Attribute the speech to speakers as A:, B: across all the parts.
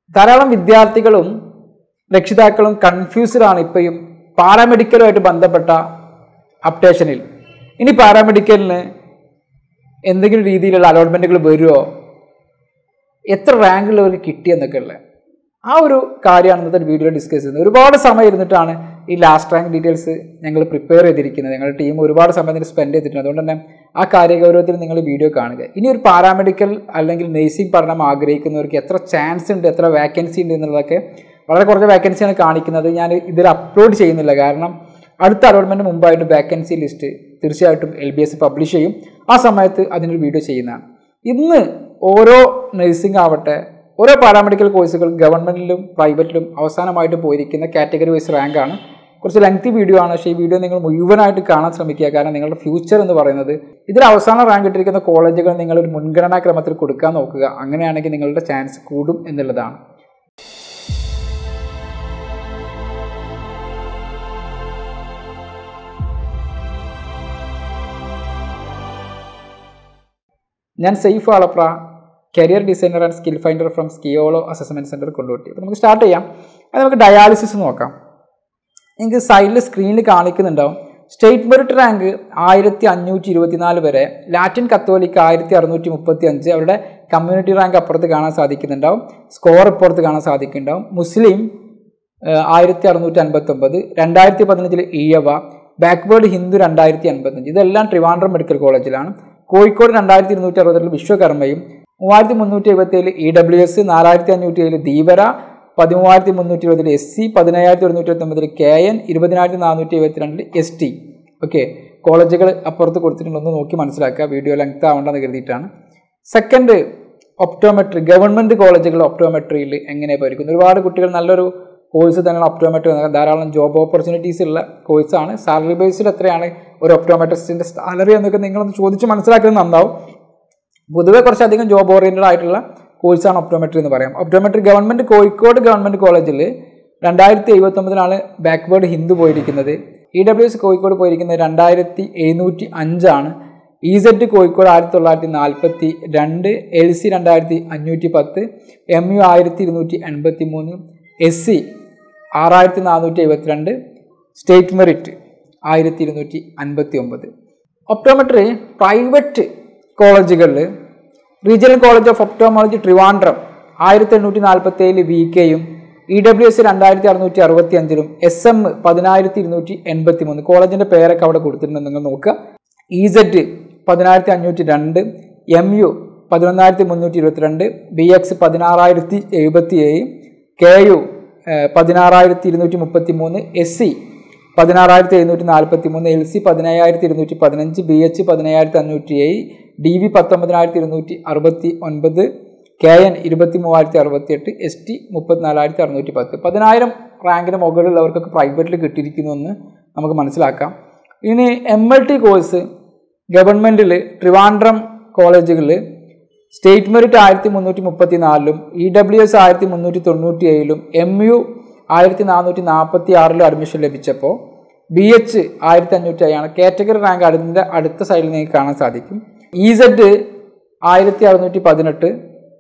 A: ധാരാളം വിദ്യാർത്ഥികളും രക്ഷിതാക്കളും കൺഫ്യൂസ്ഡ് ആണ് ഇപ്പോഴും പാരാമെഡിക്കലുമായിട്ട് ബന്ധപ്പെട്ട അപ്ഡേഷനിൽ ഇനി പാരാമെഡിക്കലിന് എന്തെങ്കിലും രീതിയിലുള്ള അലോട്ട്മെൻറ്റുകൾ വരുമോ എത്ര റാങ്കുള്ളവർക്ക് കിട്ടിയെന്നൊക്കെ ഉള്ളത് ആ ഒരു കാര്യമാണ് ഇന്നത്തെ വീഡിയോ ഡിസ്കസ് ചെയ്യുന്നത് ഒരുപാട് സമയം ഇരുന്നിട്ടാണ് ഈ ലാസ്റ്റ് റാങ്ക് ഡീറ്റെയിൽസ് ഞങ്ങൾ പ്രിപ്പയർ ചെയ്തിരിക്കുന്നത് ഞങ്ങളുടെ ടീം ഒരുപാട് സമയം ഇതിന് സ്പെൻഡ് ചെയ്തിട്ടുണ്ട് അതുകൊണ്ട് തന്നെ ആ കാര്യഗൗരവത്തിൽ നിങ്ങൾ വീഡിയോ കാണുക ഇനി ഒരു പാരാമെഡിക്കൽ അല്ലെങ്കിൽ നേഴ്സിംഗ് പഠനം ആഗ്രഹിക്കുന്നവർക്ക് എത്ര ചാൻസ് ഉണ്ട് എത്ര വാക്കൻസി ഉണ്ട് എന്നുള്ളതൊക്കെ വളരെ കുറച്ച് വാക്കൻസിയാണ് കാണിക്കുന്നത് ഞാൻ ഇതിൽ അപ്ലോഡ് ചെയ്യുന്നില്ല കാരണം അടുത്ത അലോട്ട്മെൻറ്റ് മുമ്പായിട്ട് വാക്കൻസി ലിസ്റ്റ് തീർച്ചയായിട്ടും എൽ ബി എസ് പബ്ലിഷ് ചെയ്യും ആ സമയത്ത് അതിനൊരു വീഡിയോ ചെയ്യുന്നതാണ് ഇന്ന് ഓരോ നഴ്സിംഗ് ആവട്ടെ ഓരോ പാരാമെഡിക്കൽ കോഴ്സുകൾ ഗവൺമെൻറ്റിലും പ്രൈവറ്റിലും അവസാനമായിട്ട് പോയിരിക്കുന്ന കാറ്റഗറി വൈസ് റാങ്കാണ് കുറച്ച് ലെങ്തി വീഡിയോ ആണ് പക്ഷേ ഈ വീഡിയോ നിങ്ങൾ മുഴുവനായിട്ട് കാണാൻ ശ്രമിക്കുക കാരണം നിങ്ങളുടെ ഫ്യൂച്ചർ എന്ന് പറയുന്നത് ഇതിൽ അവസാന റാങ്ക് ഇട്ടിരിക്കുന്ന കോളേജുകൾ നിങ്ങൾ ഒരു മുൻഗണനാ ക്രമത്തിൽ കൊടുക്കാൻ നോക്കുക അങ്ങനെയാണെങ്കിൽ നിങ്ങളുടെ ചാൻസ് കൂടും എന്നുള്ളതാണ് ഞാൻ സെയ്ഫ് ആളപ്ര career designer and skill finder from സ്കിയോളോ അസസ്മെൻറ്റ് സെൻറ്റർ കൊണ്ടുപോയി അപ്പോൾ നമുക്ക് സ്റ്റാർട്ട് ചെയ്യാം അത് നമുക്ക് ഡയാലിസിസ് നോക്കാം നിങ്ങൾക്ക് സൈഡിൽ സ്ക്രീനിൽ കാണിക്കുന്നുണ്ടാവും സ്റ്റേറ്റ് മെറിറ്റ് റാങ്ക് ആയിരത്തി അഞ്ഞൂറ്റി ഇരുപത്തിനാല് വരെ ലാറ്റിൻ കത്തോലിക്ക് ആയിരത്തി അറുന്നൂറ്റി മുപ്പത്തി അഞ്ച് അവരുടെ കമ്മ്യൂണിറ്റി റാങ്ക് അപ്പുറത്ത് കാണാൻ സാധിക്കുന്നുണ്ടാവും സ്കോർ ഇപ്പുറത്ത് കാണാൻ സാധിക്കുന്നുണ്ടാവും മുസ്ലിം ആയിരത്തി അറുന്നൂറ്റി അൻപത്തൊമ്പത് രണ്ടായിരത്തി പതിനഞ്ചിൽ ഈയവ ബാക്ക്വേർഡ് ഹിന്ദു രണ്ടായിരത്തി അൻപത്തഞ്ച് ഇതെല്ലാം ട്രിവാൻഡ്രം മെഡിക്കൽ കോളേജിലാണ് കോഴിക്കോട് രണ്ടായിരത്തി ഇരുന്നൂറ്റി അറുപത്തെട്ടിൽ വിശ്വകർമ്മയും മൂവായിരത്തി മുന്നൂറ്റി എഴുപത്തി ഏഴിൽ ഇ ഡബ്ല്യു എസ് നാലായിരത്തി അഞ്ഞൂറ്റി ഏഴിൽ ധീവര പതിമൂവായിരത്തി മുന്നൂറ്റി ഇരുപതിൽ എസ് സി പതിനയ്യായിരത്തി ഒരുന്നൂറ്റി ഒമ്പതിൽ കെ എൻ ഇരുപതിനായിരത്തി നാനൂറ്റി എഴുപത്തിരണ്ടിൽ എസ് ടി ഓക്കെ കോളേജുകൾ അപ്പുറത്ത് കൊടുത്തിട്ടുണ്ടെന്ന് നോക്കി മനസ്സിലാക്കുക വീഡിയോ ലെങ്ത് ആവേണ്ടെന്ന് കരുതിയിട്ടാണ് സെക്കൻഡ് ഒപ്റ്റോമെട്രി ഗവൺമെൻറ് കോളേജുകൾ ഒപ്റ്റോമെട്രിയിൽ എങ്ങനെ പോയിരിക്കുന്നു ഒരുപാട് കുട്ടികൾ നല്ലൊരു കോഴ്സ് തന്നെയാണ് ഒപ്റ്റോമെട്രി ധാരാളം ജോബ് ഓപ്പർച്യൂണിറ്റീസ് ഉള്ള കോഴ്സാണ് സാലറി ബേസിൽ എത്രയാണ് ഒരു ഒപ്റ്റോമെട്രിസ്റ്റിൻ്റെ സാലറി എന്നൊക്കെ നിങ്ങളൊന്ന് ചോദിച്ച് മനസ്സിലാക്കുന്നത് നന്നാവും പൊതുവെ കുറച്ചധികം ജോബ് ഓറിയൻറ്റഡ് ആയിട്ടുള്ള കോഴ്സാണ് ഒപ്റ്റോമെട്രി എന്ന് പറയാം ഒപ്റ്റോമെട്രി ഗവൺമെൻറ് കോഴിക്കോട് ഗവൺമെൻറ് കോളേജിൽ രണ്ടായിരത്തി എഴുപത്തൊമ്പതിനാണ് ബാക്ക്വേർഡ് ഹിന്ദു പോയിരിക്കുന്നത് ഇ ഡബ്ല്യു എസ് കോഴിക്കോട് പോയിരിക്കുന്നത് രണ്ടായിരത്തി എഴുന്നൂറ്റി അഞ്ചാണ് ഇ സെഡ് കോഴിക്കോട് ആയിരത്തി തൊള്ളായിരത്തി നാൽപ്പത്തി രണ്ട് എൽ സി രണ്ടായിരത്തി അഞ്ഞൂറ്റി പത്ത് എം യു ആയിരത്തി ഇരുന്നൂറ്റി എൺപത്തി മൂന്ന് എസ് സി ആറായിരത്തി നാനൂറ്റി എഴുപത്തിരണ്ട് സ്റ്റേറ്റ് മെറിറ്റ് ആയിരത്തി ഇരുന്നൂറ്റി അൻപത്തി ഒമ്പത് ഒപ്റ്റോമെട്രി പ്രൈവറ്റ് കോളേജുകളിൽ regional college of ophthalmology Trivandrum ആയിരത്തി എണ്ണൂറ്റി നാൽപ്പത്തി ഏഴിൽ വി കെയും ഇ ഡബ്ല്യു എസ് രണ്ടായിരത്തി അറുന്നൂറ്റി അറുപത്തി അഞ്ചിലും എസ് എം പതിനായിരത്തി ഇരുന്നൂറ്റി എൺപത്തി മൂന്ന് കോളേജിൻ്റെ പേരൊക്കെ അവിടെ കൊടുത്തിട്ടുണ്ട് നിങ്ങൾ നോക്കുക ഇ സെഡ് പതിനായിരത്തി അഞ്ഞൂറ്റി രണ്ട് എം യു പതിനൊന്നായിരത്തി മുന്നൂറ്റി ഇരുപത്തിരണ്ട് ബി എക്സ് പതിനാറായിരത്തി എഴുപത്തി ഏഴ് കെ യു പതിനാറായിരത്തി ഇരുന്നൂറ്റി മുപ്പത്തി മൂന്ന് എസ് സി പതിനാറായിരത്തി എഴുന്നൂറ്റി നാൽപ്പത്തി മൂന്ന് എൽ സി പതിനയ്യായിരത്തി ഇരുന്നൂറ്റി പതിനഞ്ച് ബി എച്ച് പതിനയ്യായിരത്തി അഞ്ഞൂറ്റി ഏഴ് ഡി വി പത്തൊമ്പതിനായിരത്തി ഇരുന്നൂറ്റി അറുപത്തി ഒൻപത് കെ എൻ ഇരുപത്തി മൂവായിരത്തി അറുപത്തി എട്ട് എസ് ടി മുപ്പത്തിനാലായിരത്തി അറുന്നൂറ്റി പത്ത് പതിനായിരം റാങ്കിന് മുകളിലുള്ളവർക്കൊക്കെ പ്രൈവറ്റിൽ കിട്ടിയിരിക്കുന്നു എന്ന് നമുക്ക് മനസ്സിലാക്കാം ഇനി എം എൽ ടി കോഴ്സ് ഗവൺമെൻറ്റിൽ ട്രിവാൻഡ്രം കോളേജുകളിൽ സ്റ്റേറ്റ് മെറിറ്റ് ആയിരത്തി മുന്നൂറ്റി മുപ്പത്തി നാലിലും ഇ ഡബ്ല്യു എസ് ആയിരത്തി മുന്നൂറ്റി തൊണ്ണൂറ്റി ഏഴിലും എം യു ആയിരത്തി നാനൂറ്റി നാൽപ്പത്തി ആറിലും അഡ്മിഷൻ ലഭിച്ചപ്പോൾ ബി എച്ച് ആയിരത്തി അഞ്ഞൂറ്റി ആണ് കാറ്റഗറി റാങ്ക് അതിൻ്റെ അടുത്ത സൈഡിൽ നിങ്ങൾക്ക് കാണാൻ സാധിക്കും ഇ സെഡ് ആയിരത്തി അറുന്നൂറ്റി പതിനെട്ട്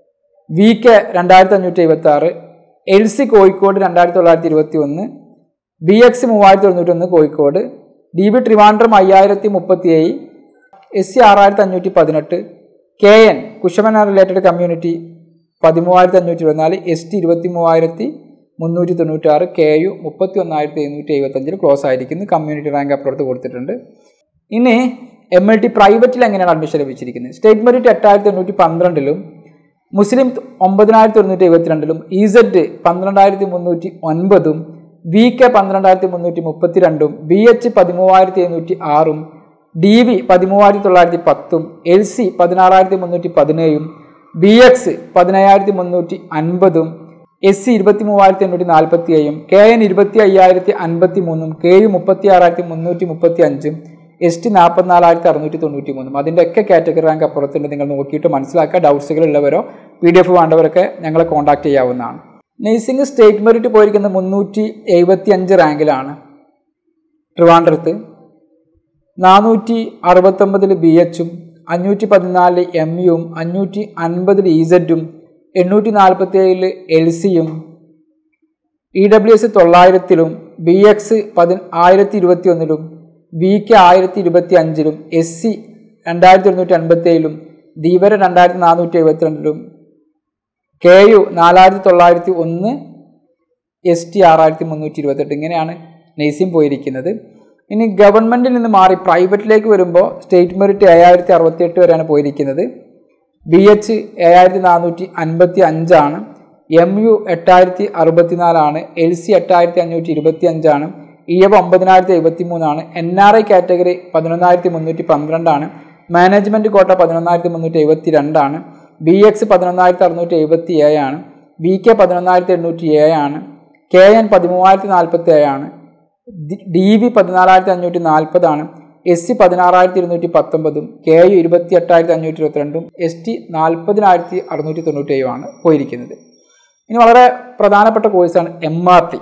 A: വി കെ രണ്ടായിരത്തി അഞ്ഞൂറ്റി എഴുപത്തി ആറ് എൽ സി കോഴിക്കോട് രണ്ടായിരത്തി തൊള്ളായിരത്തി ഇരുപത്തി ഒന്ന് ബി എക്സ് മൂവായിരത്തി തൊണ്ണൂറ്റി ഒന്ന് കോഴിക്കോട് ഡി ബി ട്രിവാൻഡ്രം അയ്യായിരത്തി മുപ്പത്തി ഏഴ് എസ് സി ആറായിരത്തി അഞ്ഞൂറ്റി പതിനെട്ട് കെ എൻ കുഷമൻ റിലേറ്റഡ് കമ്മ്യൂണിറ്റി പതിമൂവായിരത്തി അഞ്ഞൂറ്റി ഇരുപത്തിനാല് എസ് ടി ഇരുപത്തി മൂവായിരത്തി മുന്നൂറ്റി തൊണ്ണൂറ്റാറ് കെ യു മുപ്പത്തി ഒന്നായിരത്തി എഴുന്നൂറ്റി എഴുപത്തഞ്ചിൽ ക്ലോസ് ആയിരിക്കുന്നു കമ്മ്യൂണിറ്റി റാങ്ക് അപ്പുറത്ത് കൊടുത്തിട്ടുണ്ട് ഇനി എം എൽ ടി പ്രൈവറ്റിൽ എങ്ങനെയാണ് അഡ്മിഷൻ ലഭിച്ചിരിക്കുന്നത് സ്റ്റേറ്റ് മെറിറ്റ് എട്ടായിരത്തി എണ്ണൂറ്റി പന്ത്രണ്ടിലും മുസ്ലിം ഒമ്പതിനായിരത്തി ഒരുന്നൂറ്റി എഴുപത്തിരണ്ടിലും ഇ സെഡ് പന്ത്രണ്ടായിരത്തി മുന്നൂറ്റി ഒൻപതും വി കെ പന്ത്രണ്ടായിരത്തി മുന്നൂറ്റി മുപ്പത്തി രണ്ടും ബി എച്ച് പതിമൂവായിരത്തി എഴുന്നൂറ്റി ആറും ഡി വി പതിമൂവായിരത്തി തൊള്ളായിരത്തി പത്തും എൽ സി പതിനാറായിരത്തി മുന്നൂറ്റി പതിനേഴും ബി എക്സ് പതിനയ്യായിരത്തി മുന്നൂറ്റി അൻപതും എസ് സി ഇരുപത്തി മൂവായിരത്തി എണ്ണൂറ്റി നാൽപ്പത്തി ഏഴും കെ എൻ ഇരുപത്തി അയ്യായിരത്തി അൻപത്തി മൂന്നും കെ യു മുപ്പത്തി ആറായിരത്തി മുന്നൂറ്റി മുപ്പത്തി അഞ്ചും എസ് ടി നാൽപ്പത്തിനാലായിരത്തി അറുന്നൂറ്റി തൊണ്ണൂറ്റി മൂന്നും അതിൻ്റെ ഒക്കെ കാറ്റഗറി റാങ്ക് അപ്പുറത്തുണ്ട് നിങ്ങൾ നോക്കിയിട്ട് മനസ്സിലാക്കുക ഡൗട്ട്സുകൾ ഉള്ളവരോ പി ഡി എഫ് വേണ്ടവരൊക്കെ ഞങ്ങളെ കോൺടാക്ട് ചെയ്യാവുന്നതാണ് നേഴ്സിംഗ് സ്റ്റേറ്റ് മെറിറ്റ് പോയിരിക്കുന്നത് മുന്നൂറ്റി എഴുപത്തി അഞ്ച് റാങ്കിലാണ് ട്രിവാൻഡ്രത്ത് നാനൂറ്റി അറുപത്തൊമ്പതിൽ ബി എച്ചും അഞ്ഞൂറ്റി പതിനാലിൽ എം യുവും അഞ്ഞൂറ്റി അൻപതിൽ ഇ സെഡും എണ്ണൂറ്റി നാൽപ്പത്തി ഏഴിൽ എൽ സിയും ഇ ഡബ്ല്യു എസ് തൊള്ളായിരത്തിലും ബി എക്സ് പതി ആയിരത്തി ഇരുപത്തി ഒന്നിലും വി കെ ആയിരത്തി ഇരുപത്തി അഞ്ചിലും എസ് സി രണ്ടായിരത്തി എഴുന്നൂറ്റി അൻപത്തി ഏഴിലും ധീവര രണ്ടായിരത്തി നാനൂറ്റി എഴുപത്തിരണ്ടിലും കെ യു നാലായിരത്തി തൊള്ളായിരത്തി ഒന്ന് എസ് ടി ആറായിരത്തി മുന്നൂറ്റി ഇരുപത്തെട്ട് ഇങ്ങനെയാണ് നെയ്സിം പോയിരിക്കുന്നത് ഇനി ഗവൺമെൻറ്റിൽ നിന്ന് മാറി പ്രൈവറ്റിലേക്ക് വരുമ്പോൾ സ്റ്റേറ്റ് മെറിറ്റ് ഏഴായിരത്തി അറുപത്തി എട്ട് വരെയാണ് പോയിരിക്കുന്നത് ബി എച്ച് ഏഴായിരത്തി നാനൂറ്റി അൻപത്തി അഞ്ചാണ് എം യു എട്ടായിരത്തി അറുപത്തിനാലാണ് എൽ സി എട്ടായിരത്തി അഞ്ഞൂറ്റി ഇരുപത്തി അഞ്ചാണ് ഇ എഫ് ഒമ്പതിനായിരത്തി എഴുപത്തി മൂന്നാണ് എൻ ആർ ഐ കാറ്റഗറി പതിനൊന്നായിരത്തി മുന്നൂറ്റി പന്ത്രണ്ടാണ് മാനേജ്മെൻറ്റ് കോട്ട പതിനൊന്നായിരത്തി മുന്നൂറ്റി എഴുപത്തി രണ്ടാണ് ബി എക്സ് പതിനൊന്നായിരത്തി അറുന്നൂറ്റി എഴുപത്തി ഏഴാണ് ബി കെ പതിനൊന്നായിരത്തി എണ്ണൂറ്റി ഏഴാണ് കെ എൻ പതിമൂവായിരത്തി നാൽപ്പത്തി ഏഴാണ് ഡി വി പതിനാലായിരത്തി അഞ്ഞൂറ്റി നാൽപ്പതാണ് എസ് സി പതിനാറായിരത്തി ഇരുന്നൂറ്റി പത്തൊമ്പതും കെ യു ഇരുപത്തി എട്ടായിരത്തി അഞ്ഞൂറ്റി ഇരുപത്തിരണ്ടും എസ് ടി നാൽപ്പതിനായിരത്തി അറുന്നൂറ്റി തൊണ്ണൂറ്റി ഏഴുമാണ് പോയിരിക്കുന്നത് ഇനി വളരെ പ്രധാനപ്പെട്ട കോഴ്സാണ് M R T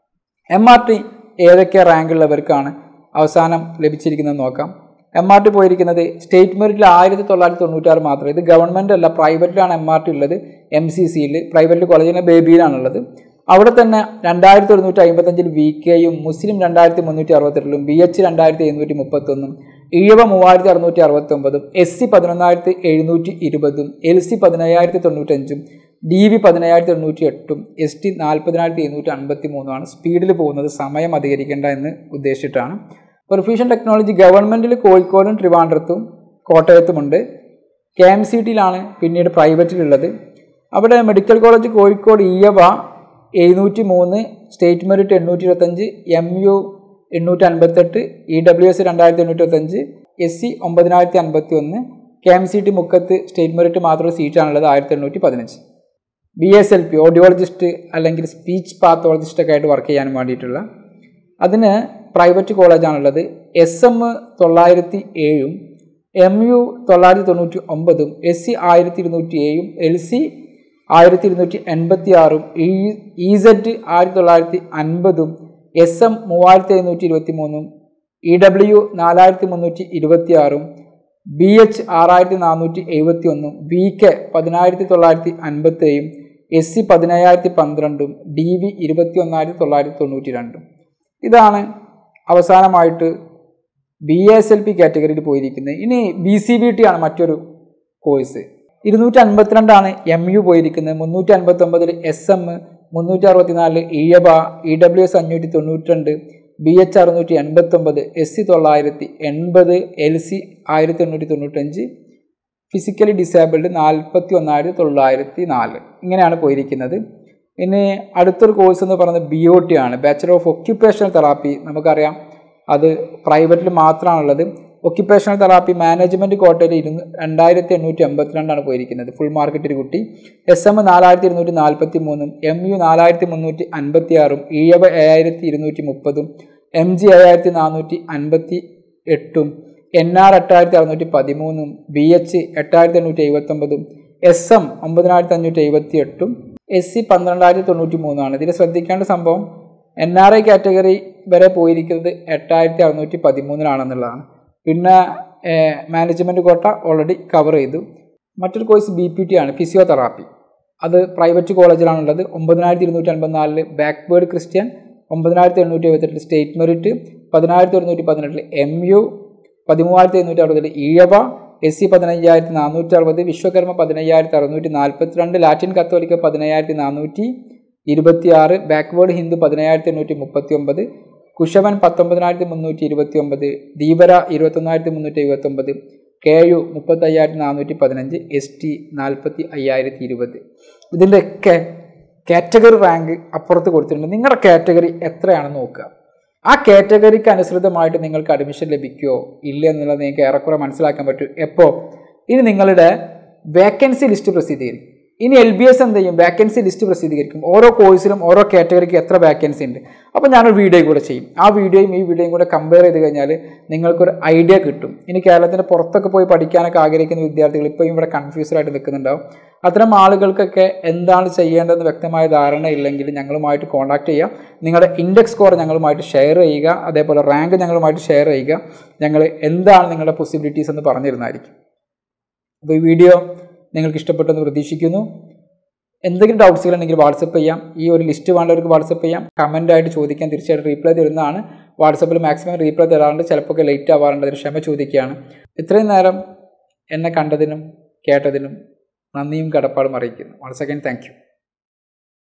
A: M R T ഏതൊക്കെ റാങ്കുള്ളവർക്കാണ് അവസാനം ലഭിച്ചിരിക്കുന്നത് നോക്കാം എം ആർ ടി പോയിരിക്കുന്നത് സ്റ്റേറ്റ് മെറിറ്റിൽ ആയിരത്തി തൊള്ളായിരത്തി തൊണ്ണൂറ്റാറ് മാത്രം ഇത് ഗവൺമെൻറ് അല്ല പ്രൈവറ്റിലാണ് എം ആർ ടി ഉള്ളത് എം സി സിയിൽ പ്രൈവറ്റ് കോളേജിലെ ബേബിയിലാണുള്ളത് അവിടെ തന്നെ രണ്ടായിരത്തി ഒരുന്നൂറ്റി അമ്പത്തഞ്ചിൽ വി കെയും മുസ്ലിം രണ്ടായിരത്തി മുന്നൂറ്റി അറുപത്തെട്ടിലും ബി എച്ച് രണ്ടായിരത്തി എഴുന്നൂറ്റി മുപ്പത്തൊന്നും ഈഴവ മൂവായിരത്തി അറുന്നൂറ്റി അറുപത്തി ഒമ്പതും എസ് സി പതിനൊന്നായിരത്തി എഴുന്നൂറ്റി ഇരുപതും എൽ സി പതിനയ്യായിരത്തി തൊണ്ണൂറ്റഞ്ചും ഡി വി പതിനയ്യായിരത്തി തൊണ്ണൂറ്റി എട്ടും എസ് ടി നാൽപ്പതിനായിരത്തി എഴുന്നൂറ്റി അൻപത്തി മൂന്നുമാണ് സ്പീഡിൽ പോകുന്നത് സമയം അധികരിക്കേണ്ട എന്ന് ഉദ്ദേശിച്ചിട്ടാണ് പെർഫ്യൂഷൻ ടെക്നോളജി ഗവൺമെൻറ്റിൽ കോഴിക്കോടും ട്രിവാൻഡ്രത്തും കോട്ടയത്തുമുണ്ട് കെ എം സി ടിയിലാണ് പിന്നീട് പ്രൈവറ്റിലുള്ളത് അവിടെ മെഡിക്കൽ കോളേജ് കോഴിക്കോട് ഇയവ എഴുന്നൂറ്റി മൂന്ന് സ്റ്റേറ്റ് മെറിറ്റ് എണ്ണൂറ്റി ഇരുപത്തഞ്ച് എം യു എണ്ണൂറ്റി അൻപത്തെട്ട് ഇ ഡബ്ല്യു എസ് രണ്ടായിരത്തി എണ്ണൂറ്റി ഇരുപത്തഞ്ച് എസ് സി ഒമ്പതിനായിരത്തി അൻപത്തി ഒന്ന് കെ എം സി ടി മുക്കത്ത് സ്റ്റേറ്റ് മെറിറ്റ് മാത്രം സീറ്റാണുള്ളത് ആയിരത്തി എണ്ണൂറ്റി പതിനഞ്ച് B S L P audiologist അല്ലെങ്കിൽ സ്പീച്ച് പാത്തോളജിസ്റ്റൊക്കെ ആയിട്ട് വർക്ക് ചെയ്യാൻ വേണ്ടിയിട്ടുള്ള അതിന് പ്രൈവറ്റ് കോളേജാണുള്ളത് എസ് എം തൊള്ളായിരത്തി ഏഴും എം യു തൊള്ളായിരത്തി തൊണ്ണൂറ്റി ഒമ്പതും എസ് സി ആയിരത്തി ഇരുന്നൂറ്റി ഏഴും എൽ സി ആയിരത്തി ഇരുന്നൂറ്റി എൺപത്തി ആറും ഇ ഇ സെഡ് ആയിരത്തി തൊള്ളായിരത്തി അൻപതും എസ് എം മൂവായിരത്തി എഴുന്നൂറ്റി ഇരുപത്തി മൂന്നും ഇ ഡബ്ല്യു നാലായിരത്തി മുന്നൂറ്റി ഇരുപത്തി ആറും ബി എച്ച് ആറായിരത്തി നാനൂറ്റി എഴുപത്തി ഒന്നും ബി കെ പതിനായിരത്തി തൊള്ളായിരത്തി അൻപത്തി ഏഴും എസ് സി പതിനയ്യായിരത്തി പന്ത്രണ്ടും ഡി വി ഇരുപത്തി ഒന്നായിരത്തി തൊള്ളായിരത്തി തൊണ്ണൂറ്റി രണ്ടും ഇതാണ് അവസാനമായിട്ട് ബി എസ് എൽ പി കാറ്റഗറിയിൽ പോയിരിക്കുന്നത് ഇനി ബി സി ബി ടി ആണ് മറ്റൊരു കോഴ്സ് ഇരുന്നൂറ്റി അൻപത്തിരണ്ടാണ് എം യു പോയിരിക്കുന്നത് മുന്നൂറ്റി അൻപത്തി ഒമ്പതിൽ എസ് എം മുന്നൂറ്റി അറുപത്തിനാലിൽ ഇയബ ഇ ഡബ്ല്യു എസ് അഞ്ഞൂറ്റി തൊണ്ണൂറ്റി രണ്ട് ബി എച്ച് അറുന്നൂറ്റി എൺപത്തൊമ്പത് എസ് സി തൊള്ളായിരത്തി എൺപത് എൽ സി ആയിരത്തി എണ്ണൂറ്റി തൊണ്ണൂറ്റഞ്ച് ഫിസിക്കലി ഡിസേബിൾഡ് നാൽപ്പത്തി ഒന്നായിരത്തി തൊള്ളായിരത്തി നാല് ഇങ്ങനെയാണ് പോയിരിക്കുന്നത് ഇനി അടുത്തൊരു കോഴ്സ് എന്ന് പറയുന്നത് ബി ഒ ടി ആണ് ബാച്ചലർ ഓഫ് ഒക്യുപ്പേഷണൽ തെറാപ്പി നമുക്കറിയാം അത് പ്രൈവറ്റിൽ മാത്രമാണുള്ളത് ഒക്യുപ്പേഷണൽ തെറാപ്പി മാനേജ്മെൻറ്റ് കോട്ടയിൽ ഇരുന്ന് രണ്ടായിരത്തി എണ്ണൂറ്റി എൺപത്തിരണ്ടാണ് പോയിരിക്കുന്നത് ഫുൾ മാർക്കറ്റ് കുട്ടി എസ് എം നാലായിരത്തി ഇരുന്നൂറ്റി നാൽപ്പത്തി മൂന്നും എം യു നാലായിരത്തി മുന്നൂറ്റി അൻപത്തി ആറും ഇ എവ ഏഴായിരത്തി ഇരുന്നൂറ്റി മുപ്പതും എം ജി ഏഴായിരത്തി നാനൂറ്റി അൻപത്തി എട്ടും എൻ ആർ എട്ടായിരത്തി അറുന്നൂറ്റി പതിമൂന്നും ബി എച്ച് എട്ടായിരത്തി എണ്ണൂറ്റി എഴുപത്തൊമ്പതും എസ് എം ഒമ്പതിനായിരത്തി അഞ്ഞൂറ്റി എഴുപത്തി എട്ടും എസ് സി പന്ത്രണ്ടായിരത്തി തൊണ്ണൂറ്റി മൂന്നാണ് ഇതിൽ ശ്രദ്ധിക്കേണ്ട സംഭവം എൻ ആർ ഐ കാറ്റഗറി വരെ പോയിരിക്കുന്നത് എട്ടായിരത്തി അറുന്നൂറ്റി പതിമൂന്നിലാണെന്നുള്ളതാണ് പിന്നെ മാനേജ്മെൻറ്റ് കോട്ട ഓൾറെഡി കവർ ചെയ്തു മറ്റൊരു കോഴ്സ് ബി പി ടി ആണ് ഫിസിയോതെറാപ്പി അത് പ്രൈവറ്റ് കോളേജിലാണുള്ളത് ഒമ്പതിനായിരത്തി ഇരുന്നൂറ്റി അൻപത്തിനാലില് ബാക്ക്വേർഡ് ക്രിസ്ത്യൻ ഒമ്പതിനായിരത്തി എണ്ണൂറ്റി എഴുപത്തെട്ടിൽ സ്റ്റേറ്റ് മെറിറ്റ് പതിനായിരത്തി ഒരുന്നൂറ്റി പതിനെട്ടിൽ എം യു പതിമൂവായിരത്തി എണ്ണൂറ്റി അറുപതിൽ ഈഴവ എസ് സി പതിനയ്യായിരത്തി നാനൂറ്റി അറുപത് വിശ്വകർമ്മ പതിനയ്യായിരത്തി അറുന്നൂറ്റി നാൽപ്പത്തിരണ്ട് ലാറ്റിൻ കത്തോലിക്ക പതിനയ്യായിരത്തി നാനൂറ്റി ഇരുപത്തിയാറ് ബാക്ക്വേർഡ് ഹിന്ദു പതിനയ്യായിരത്തി എണ്ണൂറ്റി മുപ്പത്തി ഒമ്പത് കുശവൻ പത്തൊമ്പതിനായിരത്തി മുന്നൂറ്റി ഇരുപത്തി ഒമ്പത് ദീപര ഇരുപത്തൊന്നായിരത്തി മുന്നൂറ്റി എഴുപത്തി ഒമ്പത് കെ യു മുപ്പത്തയ്യായിരത്തി നാനൂറ്റി പതിനഞ്ച് എസ് ടി നാൽപ്പത്തി അയ്യായിരത്തി ഇരുപത് ഇതിൻ്റെയൊക്കെ കാറ്റഗറി റാങ്ക് അപ്പുറത്ത് കൊടുത്തിട്ടുണ്ട് നിങ്ങളുടെ കാറ്റഗറി എത്രയാണെന്ന് നോക്കുക ആ കാറ്റഗറിക്ക് അനുസൃതമായിട്ട് നിങ്ങൾക്ക് അഡ്മിഷൻ ലഭിക്കുമോ ഇല്ല എന്നുള്ളത് നിങ്ങൾക്ക് ഏറെക്കുറെ മനസ്സിലാക്കാൻ പറ്റും എപ്പോൾ ഇനി നിങ്ങളുടെ വേക്കൻസി ലിസ്റ്റ് പ്രസിദ്ധീകരിക്കും ഇനി എൽ ബി എസ് എന്ത് ചെയ്യും വേക്കൻസി ലിസ്റ്റ് പ്രസിദ്ധീകരിക്കും ഓരോ കോഴ്സിലും ഓരോ കാറ്റഗറിക്ക് എത്ര വേക്കൻസി ഉണ്ട് അപ്പോൾ ഞാനൊരു വീഡിയോ കൂടെ ചെയ്യും ആ വീഡിയോയും ഈ വീഡിയോയും കൂടെ കമ്പയർ ചെയ്ത് കഴിഞ്ഞാൽ നിങ്ങൾക്കൊരു ഐഡിയ കിട്ടും ഇനി കേരളത്തിൻ്റെ പുറത്തൊക്കെ പോയി പഠിക്കാനൊക്കെ ആഗ്രഹിക്കുന്ന വിദ്യാർത്ഥികൾ ഇപ്പോൾ ഇവിടെ കൺഫ്യൂസ്ഡ് ആയിട്ട് നിൽക്കുന്നുണ്ടാവും അത്തരം ആളുകൾക്കൊക്കെ എന്താണ് ചെയ്യേണ്ടതെന്ന് വ്യക്തമായ ധാരണ ഇല്ലെങ്കിൽ ഞങ്ങളുമായിട്ട് കോൺടാക്ട് ചെയ്യുക നിങ്ങളുടെ ഇൻഡെക്സ് സ്കോർ ഞങ്ങളുമായിട്ട് ഷെയർ ചെയ്യുക അതേപോലെ റാങ്ക് ഞങ്ങളുമായിട്ട് ഷെയർ ചെയ്യുക ഞങ്ങൾ എന്താണ് നിങ്ങളുടെ പോസിബിലിറ്റീസ് എന്ന് പറഞ്ഞിരുന്നതായിരിക്കും അപ്പോൾ ഈ വീഡിയോ നിങ്ങൾക്ക് ഇഷ്ടപ്പെട്ടെന്ന് പ്രതീക്ഷിക്കുന്നു എന്തെങ്കിലും ഡൗട്ട്സുകൾ ഉണ്ടെങ്കിൽ വാട്സപ്പ് ചെയ്യാം ഈ ഒരു ലിസ്റ്റ് വേണ്ടവർക്ക് വാട്സപ്പ് ചെയ്യാം കമൻ്റ് ആയിട്ട് ചോദിക്കാൻ തീർച്ചയായിട്ടും റീപ്ലൈ തരുന്നതാണ് വാട്സപ്പിൽ മാക്സിമം റീപ്ലൈ തരാറുണ്ട് ചിലപ്പോൾ ഒക്കെ ലേറ്റ് ആവാറുണ്ട് അതിന് ക്ഷമ ചോദിക്കുകയാണ് ഇത്രയും നേരം എന്നെ കണ്ടതിനും കേട്ടതിനും നന്ദിയും കടപ്പാടും അറിയിക്കുന്നു വൺ സെക്കൻഡ് താങ്ക് യു